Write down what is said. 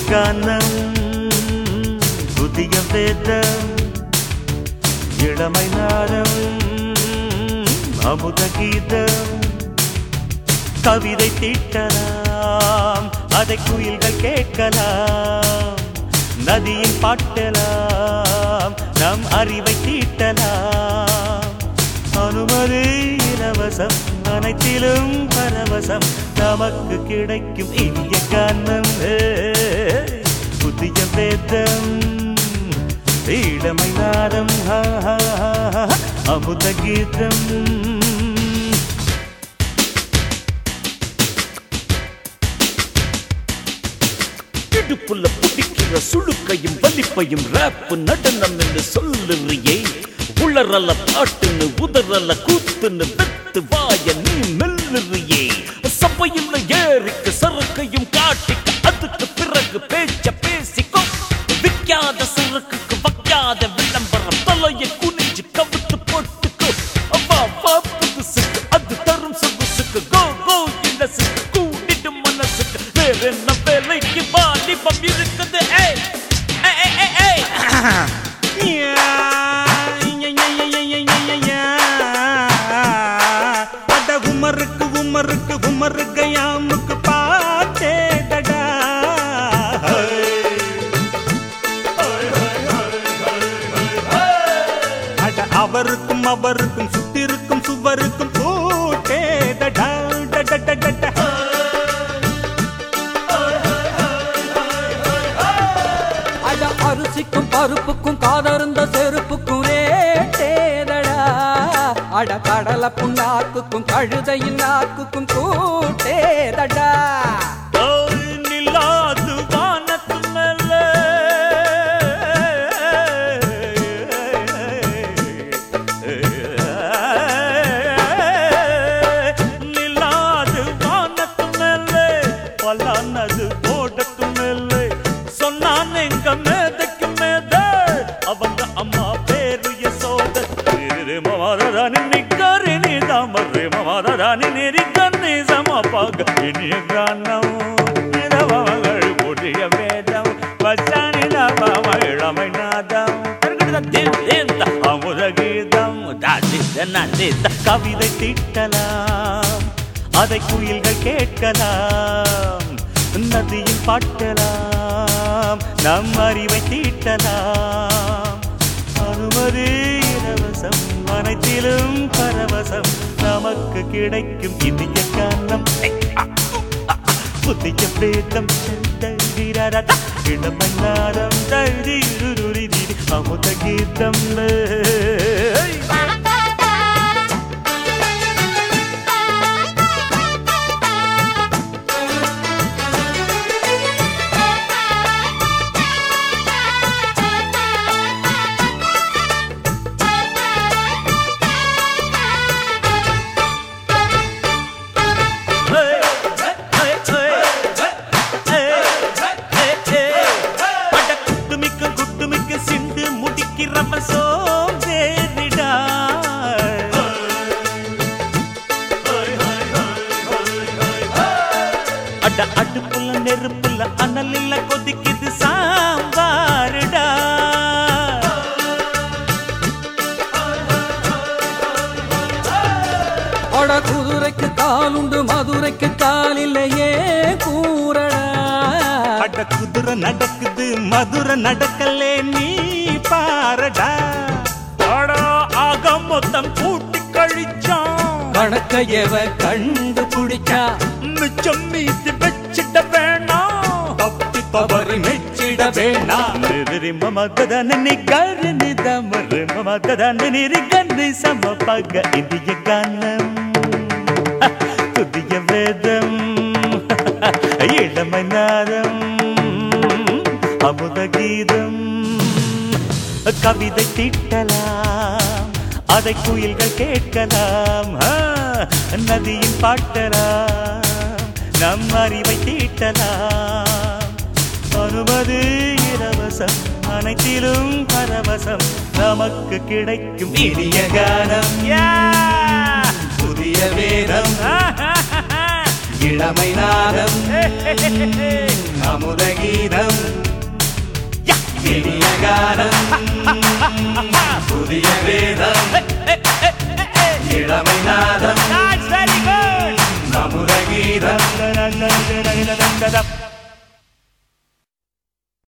கானம் புதிய வேதம் இளமை நாரம் அமுத கீதம் கவிதை தீட்டலாம் அதை குயில்கள் கேட்கலாம் நதியின் பாட்டலாம் நம் அறிவை தீட்டலாம் அனுமதி இலவசம் அனைத்திலும் பரவசம் நமக்கு கிடைக்கும் இனிய கானம் ஏய், புதிய வேதம் இளமை நாதம் ஹா, ஹா, ஹா, ஹா, அமுத கீதம் இடுப்புல பிடிக்கிற சுழுக்கையும் வலிப்பையும் ரேப் நடனம் என்று சொல்லுறியே உளறல பாட்டுன்னு உதறல கூத்துன்னு வெத்து வாய நீ மெல்லுறியே சபையில் ஏறிக்க சரக்கையும் காட்டிக்க அதுக்கு பிறகு பேச்ச பேசிக்கோ விக்காத சரக்குக்கு வைக்காத விளம்பரம் தலையை குனிஞ்சு கவுத்து போட்டுக்கோ வா வா புதுசுக்கு அது தரும் சொகுசுக்கு கோ கோ இலசுக்கு கூட்டிட்டு மனசுக்கு வேற என்ன வேலைக்கு வாலிபம் இருக்குது ஏய் ஏய், ஏய், ஏய், ஏய். அட உமருக்கு உமருக்கு உமரு கயாமுக்கு பாட்டேடடா அட அவருக்கும் அவருக்கும் சுத்திருக்கும் சுவருக்கும் போட்டேடடா டடடடடா. அட அரிசிக்கும் பருப்புக்கும் காதருந்த செருப்புக்கும் ரேட்டேதடா அட கடலை புண்ணாக்குக்கும் கழுதையின் நாக்குக்கும் கூட்டேதடா ஓய் நிலாது வானத்து மேலே. நிலாது வானத்து மேலே, பலானது தோட்டத்து மேலே. சொன்னான் எங்க மேதைக்கு மேதை, அவங்க அம்மா பேரு யசோதை. ரே மமாதானி நிக்கரி நிதாம ரே மமாதானி நிரிக்கன்னி சமபாக இனிய கானம் நிதவங்கள் புதிய வேதம் பச்சானில இளமை நாதம் அமுத கீதம் கவிதை தீட்டலாம் அதை குயில்கள் கேட்கலாம் நதியில் பாட்டலாம் நம் அறிவை தீட்டலாம் அனுமதி இலவசம் அனைத்திலும் பரவசம் நமக்கு கிடைக்கும் இனிய காலம் புதிய வேதம் தழுகிறதா இளமன்னாரம் தழுதிருதி அமுத கீதம் ஏய். குட்டுமிக்க குட்டுமிக்க சிண்டு முடிக்கிறவன் சோம்பேறிடா அட அடுப்புல நெருப்புல அனலில்ல கொதிக்குது சாம்பாருடா அட குதிரைக்கு காலுண்டு மதுரைக்கு கால் இல்லையே கூறடா அட குதிரை நடக்குது மதுரை நடக்கலே நீ பாரடா அடா ஆக மொத்தம் கூட்டி கழிச்சான் கணக்க எவ கண்டு பிடிச்சா மிச்சம் மீதி வச்சிட வேணாம் தப்பி தவறி மெச்சிட வேணாம் நிரி மமதன நிகர் நிதமர் மமதன நிரி கண்ணி சமபக இந்திய கானம் புதிய வேதம் இளமை நாதம் அமுத கீதம் கவிதை தீட்டலாம் அதை குயில்கள் கேட்கலாம் ஆ, நதியின் பாட்டலாம் நம் அறிவை தீட்டலாம் அனுமதி இலவசம் அனைத்திலும் பரவசம் நமக்கு கிடைக்கும் இனிய கானம் யா! புதிய வேதம் இளமை நாதம் அமுத கீதம் இனிய காலம் புதிய வேதம் இளமை நாதம் That's very good. அமுத கீதம் Da, da, da, da, da, da, da, da.